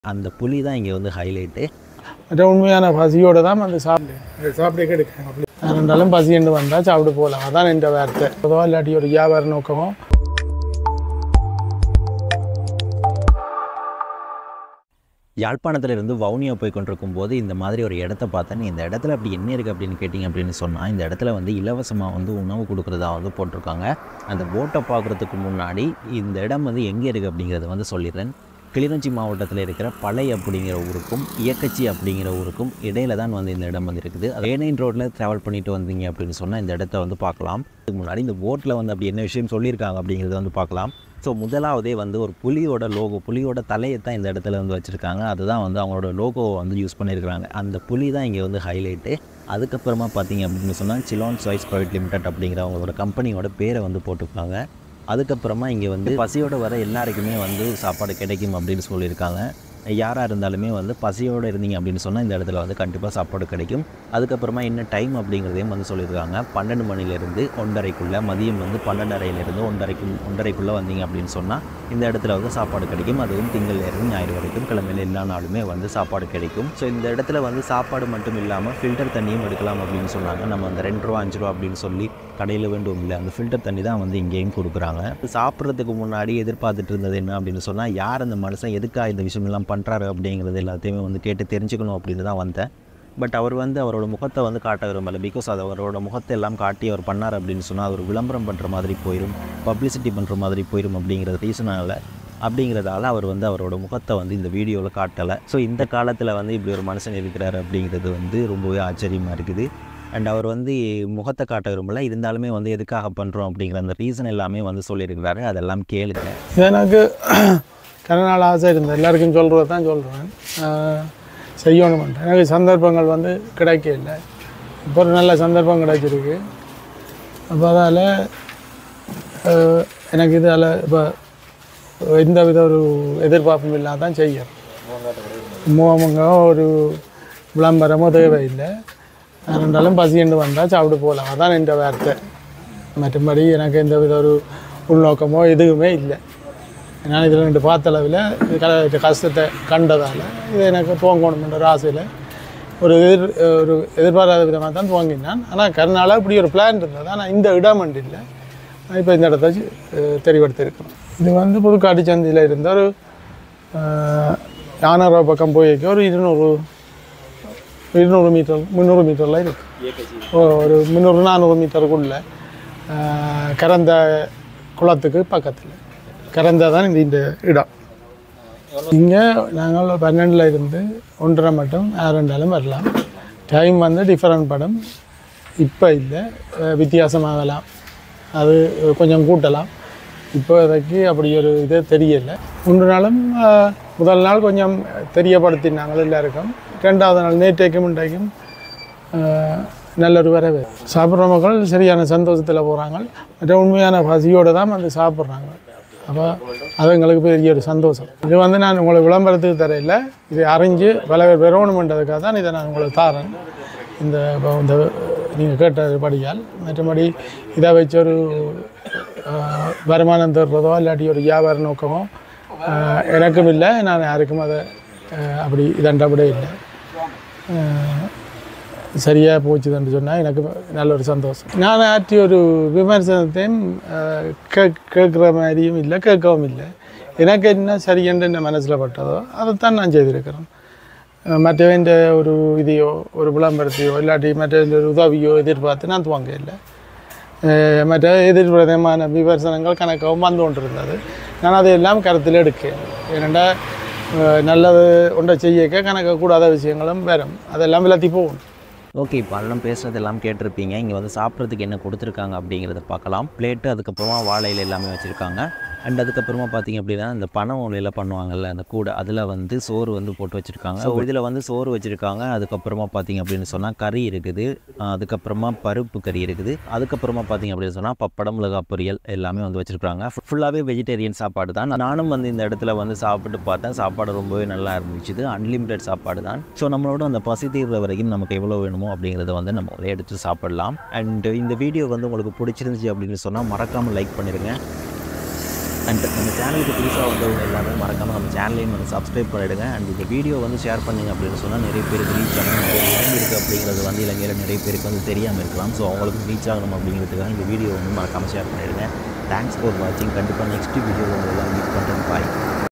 அந்த புளி தான் இங்கே வந்து ஹைலைட்டு மற்ற உண்மையான பசியோடு தான் வந்து சாப்பிடு சாப்பிட கெடுக்காங்க அப்படி ரெண்டாலும் பசி என்று வந்தால் சாப்பிட்டு போகலாம் அதான் என்ற வார்த்தை பொதுவாக இல்லாட்டி ஒரு வியாபார நோக்கமோ யாழ்ப்பாணத்துல இருந்து வவுனியா போய் கொண்டிருக்கும் போது இந்த மாதிரி ஒரு இடத்த பார்த்தேன் இந்த இடத்துல அப்படி என்ன இருக்குது அப்படின்னு கேட்டிங்க அப்படின்னு சொன்னால் இந்த இடத்துல வந்து இலவசமாக வந்து உணவு கொடுக்குறதா வந்து போட்டிருக்காங்க அந்த போட்டை பார்க்குறதுக்கு முன்னாடி இந்த இடம் வந்து எங்கே இருக்குது அப்படிங்கிறத வந்து சொல்லிடுறேன் கிளிநொச்சி மாவட்டத்தில் இருக்கிற பளை அப்படிங்கிற ஊருக்கும் இயக்கச்சி அப்படிங்கிற ஊருக்கும் இடையில தான் வந்து இந்த இடம் வந்து இருக்குது ஏனைன் ரோட்டில் ட்ராவல் பண்ணிட்டு வந்தீங்க அப்படின்னு சொன்னால் இந்த இடத்த வந்து பார்க்கலாம் இதுக்கு முன்னாடி இந்த போட்டில் வந்து அப்படி என்ன விஷயம் சொல்லியிருக்காங்க அப்படிங்கிறத வந்து பார்க்கலாம் ஸோ முதலாவதே வந்து ஒரு புலியோட லோகோ புலியோட தலையை தான் இந்த இடத்துல வந்து வச்சுருக்காங்க அதுதான் வந்து அவங்களோட லோகோவை வந்து யூஸ் பண்ணியிருக்கிறாங்க அந்த புலி தான் இங்கே வந்து ஹைலைட்டு அதுக்கப்புறமா பார்த்தீங்க அப்படின்னு சொன்னால் சிலான் சாய்ஸ் ப்ரைவேட் லிமிடெட் அப்படிங்கிற அவங்களோட கம்பெனியோட பேரை வந்து போட்டிருக்காங்க அதுக்கப்புறமா இங்கே வந்து பசியோடு வர எல்லாருக்குமே வந்து சாப்பாடு கிடைக்கும் அப்படின்னு சொல்லியிருக்காங்க யாராக இருந்தாலுமே வந்து பசியோடு இருந்தீங்க அப்படின்னு சொன்னால் இந்த இடத்துல வந்து கண்டிப்பாக சாப்பாடு கிடைக்கும் அதுக்கப்புறமா என்ன டைம் அப்படிங்கிறதையும் வந்து சொல்லியிருக்காங்க பன்னெண்டு மணிலேருந்து ஒன்றரைக்குள்ளே மதியம் வந்து பன்னெண்டரையிலேருந்து ஒன்றரைக்கு ஒன்றரைக்குள்ளே வந்தீங்க அப்படின்னு சொன்னால் இந்த இடத்துல வந்து சாப்பாடு கிடைக்கும் அதுவும் திங்கள்லேருந்து ஞாயிறு வரைக்கும் கிழமையில எல்லா நாளுமே வந்து சாப்பாடு கிடைக்கும் ஸோ இந்த இடத்துல வந்து சாப்பாடு மட்டும் இல்லாமல் ஃபில்டர் தண்ணியும் எடுக்கலாம் அப்படின்னு சொன்னாங்க நம்ம அந்த ரெண்டு ரூபா அஞ்சு ரூபா அப்படின்னு சொல்லி கடையில் வேண்டும் இல்லை அந்த ஃபில்டர் தண்ணி தான் வந்து இங்கேயும் கொடுக்குறாங்க சாப்பிட்றதுக்கு முன்னாடி எதிர்பார்த்துட்டு இருந்தது என்ன அப்படின்னு சொன்னால் யார் அந்த மனுஷன் எதுக்காக இந்த விஷயம் எல்லாம் பண்ணுறாரு அப்படிங்கிறது எல்லாத்தையுமே வந்து கேட்டு தெரிஞ்சுக்கணும் அப்படின்னு தான் வந்தேன் பட் அவர் வந்து அவரோட முகத்தை வந்து காட்ட விரும்பலை பிகாஸ் அது அவரோட முகத்தை எல்லாம் காட்டி அவர் பண்ணார் அப்படின்னு சொன்னால் அவர் விளம்பரம் பண்ணுற மாதிரி போயிடும் பப்ளிசிட்டி பண்ணுற மாதிரி போயிடும் அப்படிங்கிற ரீசனால் அப்படிங்கிறதால அவர் வந்து அவரோட முகத்தை வந்து இந்த வீடியோவில் காட்டலை ஸோ இந்த காலத்தில் வந்து இப்படி ஒரு மனுஷன் இருக்கிறாரு அப்படிங்கிறது வந்து ரொம்பவே ஆச்சரியமாக இருக்குது அண்ட் அவர் வந்து முகத்தை காட்ட விரும்பல இருந்தாலுமே வந்து எதுக்காக பண்ணுறோம் அப்படிங்கிற அந்த ரீசன் எல்லாமே வந்து சொல்லியிருக்கிறாரு அதெல்லாம் கேளுங்க இது எனக்கு கனநாள் ஆசை இருந்தது எல்லாருக்கும் சொல்கிறது தான் சொல்கிறேன் செய்யணுமென்ட்டு எனக்கு சந்தர்ப்பங்கள் வந்து கிடைக்க இல்லை இப்போ ஒரு நல்ல சந்தர்ப்பம் கிடைச்சிருக்கு அப்போ அதால் எனக்கு இதால் இப்போ எந்த வித ஒரு எதிர்பார்ப்பும் இல்லாத தான் செய்யறேன் முகமுங்க ஒரு விளம்பரமோ தேவையில்லை ரெண்டாலும் பசிண்டு வந்தால் சாப்பிட்டு போகலாம் அதான் என்ற வார்த்தை மற்றபடி எனக்கு எந்த வித ஒரு உள்நோக்கமோ எதுவுமே இல்லை நான் இதில் ரெண்டு பார்த்தளவில் இது க கஷ்டத்தை கண்டதால் இது எனக்கு துவங்கணுமென்ற ஒரு ஆசையில் ஒரு எதிர் ஒரு எதிர்பாராத விதமாக தான் துவங்கினான் ஆனால் கருணால இப்படி ஒரு பிளான் இருந்தது ஆனால் இந்த இடம் அண்டு இல்லை இப்போ இந்த இடத்த வச்சு தெரிவெடுத்திருக்கிறோம் இது வந்து புதுக்காட்டு சந்தையில் இருந்த ஒரு யானரோ பக்கம் போய்க்க ஒரு இருநூறு இருநூறு மீட்டர் முந்நூறு மீட்டரில் இருக்குது ஒரு முந்நூறு நானூறு மீட்டருக்குள்ள கரந்த குளத்துக்கு பக்கத்தில் கரந்தா தான் இந்த இந்த இடம் இங்கே நாங்கள் பன்னெண்டில் இருந்து ஒன்றரை மட்டும் ரெண்டாலும் வரலாம் டைம் வந்து டிஃப்ரெண்ட் படம் இப்போ இல்லை அஹ் வித்தியாசமாகலாம் அது கொஞ்சம் கூட்டலாம் இப்போதைக்கு அப்படி ஒரு இது தெரியலை மூன்று நாளும் அஹ், முதல் நாள் கொஞ்சம் தெரியப்படுத்தினாங்க எல்லாருக்கும் ரெண்டாவது நாள் நேற்றைக்கும் இன்றைக்கும் அஹ், நல்ல ஒரு வரவு சாப்பிட்ற மக்கள் சரியான சந்தோஷத்தில் போகிறாங்க மற்ற உண்மையான பசியோடு தான் வந்து சாப்பிட்றாங்க அப்போ அது எங்களுக்கு பெரிய ஒரு சந்தோஷம் இது வந்து நான் உங்களுக்கு விளம்பரத்துக்கு தரையில் இதை அறிஞ்சு பல பேர் பெறணுமென்றதுக்காக தான் இதை நான் உங்களுக்கு தாரேன் இந்த இப்போ இந்த நீங்கள் கேட்டபடியால் மற்றபடி இதை வச்சு ஒரு அஹ், வருமானம் தர்றதோ இல்லாட்டி ஒரு வியாபார நோக்கமோ அஹ், எனக்கும் இல்லை நான் யாருக்கும் அதை அஹ், அப்படி இதண்டப்படே இல்லை அஹ், சரியாக போச்சுதுன்னு சொன்னால் எனக்கு நல்ல ஒரு சந்தோஷம் நான் ஆற்றி ஒரு விமர்சனத்தையும் அஹ், கேக் கேட்குற மாதிரியும் இல்லை கேட்கவும் இல்லை எனக்கு என்ன சரியென்று என்ன மனசில் பட்டதோ அதைத்தான் நான் செய்திருக்கிறேன் அஹ், மற்றவன் ஒரு இதையோ ஒரு விளம்பரத்தையோ இல்லாட்டி மற்ற ஒரு உதவியோ எதிர்பார்த்து நான் துவங்க இல்லை அஹ், மற்ற எதிர்விதமான விமர்சனங்கள் கணக்காகவும் வந்து கொண்டிருந்தது நான் அதையெல்லாம் கருத்தில் எடுக்கேன் ஏனெண்டா அஹ், நல்லது ஒன்றை செய்யக்க கணக்க கூடாத விஷயங்களும் வரும் அதெல்லாம் விலத்தி போகணும் ஓகே இப்போ அதெல்லாம் பேசுகிறது எல்லாம் கேட்டிருப்பீங்க இங்கே வந்து சாப்பிட்றதுக்கு என்ன கொடுத்துருக்காங்க அப்படிங்கிறத பார்க்கலாம் பிளேட்டு அதுக்கப்புறமா வாழையில எல்லாமே வச்சுருக்காங்க அண்ட் அதுக்கப்புறமா பார்த்தீங்க அப்படின்னா இந்த பனை ஓலையில் பண்ணுவாங்கல்ல அந்த கூடை அதில் வந்து சோறு வந்து போட்டு வச்சுருக்காங்க ஸோ இதில் வந்து சோறு வச்சுருக்காங்க அதுக்கப்புறமா பார்த்தீங்க அப்படின்னு சொன்னால் கறி இருக்குது ஆஹ் அதுக்கப்புறமா பருப்பு கறி இருக்குது அதுக்கப்புறமா பார்த்தீங்க அப்படின்னு சொன்னால் பப்படம் மிளகா பொரியல் எல்லாமே வந்து வச்சுருக்காங்க ஃபுல்லாகவே வெஜிடேரியன் சாப்பாடு தான் நானும் வந்து இந்த இடத்துல வந்து சாப்பிட்டு பார்த்தேன் சாப்பாடு ரொம்பவே நல்லா இருந்துச்சு அன்லிமிட்டெட் சாப்பாடு தான் ஸோ நம்மளோட அந்த பசி தீர்ற வரைக்கும் நமக்கு எவ்வளோ வேணுமோ அப்படிங்கிறத வந்து நம்ம ஒரே எடுத்து சாப்பிடலாம் அண்ட் இந்த வீடியோ வந்து உங்களுக்கு பிடிச்சிருந்துச்சு அப்படின்னு சொன்னால் மறக்காமல் லைக் பண்ணிடுங்க அண்ட் நம்ம சேனலுக்கு புதுசாக வந்தவங்க எல்லாமே மறக்காமல் நம்ம சேனலையும் வந்து சப்ஸ்கிரைப் பண்ணிவிடுங்க அண்ட் இந்த வீடியோ வந்து ஷேர் பண்ணிங்க அப்படின்னு சொன்னால் நிறைய பேருக்கு ரீச் ஆகணும் நிறைய இடம் இருக்குது அப்படிங்கிறது வந்து இலங்கையில் நிறைய பேருக்கு வந்து தெரியாமல் இருக்கலாம் ஸோ அவங்களுக்கு ரீச் ஆகணும் அப்படிங்கிறதுக்காக இந்த வீடியோ வந்து மறக்காமல் ஷேர் பண்ணிவிடுங்க தேங்க்ஸ் ஃபார் வாட்சிங் கண்டிப்பாக நெக்ஸ்ட் வீடியோவில் உங்களை எல்லாம் மீட் பண்ணுறேன் பாய்